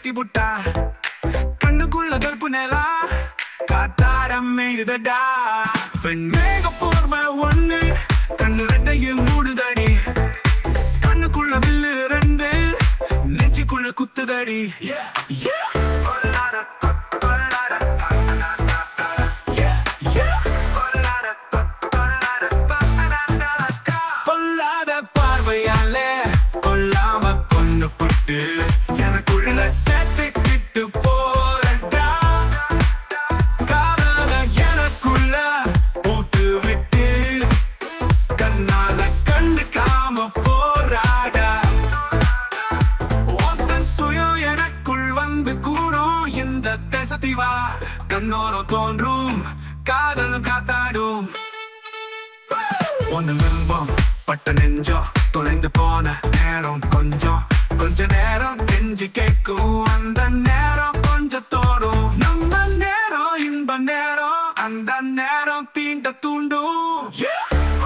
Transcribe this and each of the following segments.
கலக்கி புட்டா கண்ணுக்குள்ள கருப்பு நிலா காத்தாரம் மேயுதடா பெண் மேக போர்வை ஒண்ணு கண்ணு ரெண்டையும் மூடுதடி கண்ணுக்குள்ள வில்லு ரெண்டு நெஞ்சுக்குள்ள குத்துதடி Yeah, yeah. Yeah, yeah. பொல்லாத பார்வையாலே கொல்லாம கொண்டு புட்டு எனக்குள்ள சேர்த்துக்கிட்டு போறடா காதல எனக்குள்ள பூத்து விட்டு கண்ணால கண்டுக்காம போராடா ஒத்தன் சுயம் எனக்குள் வந்து கூடும் இந்த தேசத்திவா கண்ணோரம் தோன்றும் காதலும் காத்தாடும் ஒன்னு விரும்பம் பட்ட நெஞ்சம் தொலைந்து போன நேரம் கொஞ்சம் கொஞ்ச நேரம் நெஞ்சு கேட்கும் அந்த நேரம் கொஞ்சம் தோடும் நம்ம நேரம் இன்ப நேரம் அந்த நேரம் தீண்ட தூண்டும் Yeah.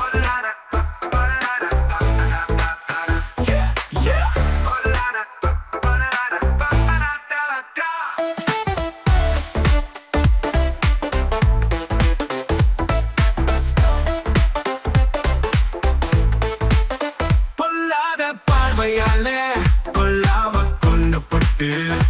Yeah, yeah. பொல்லாத பார்வையாலே கொல்லாம கொண்டு பட்டு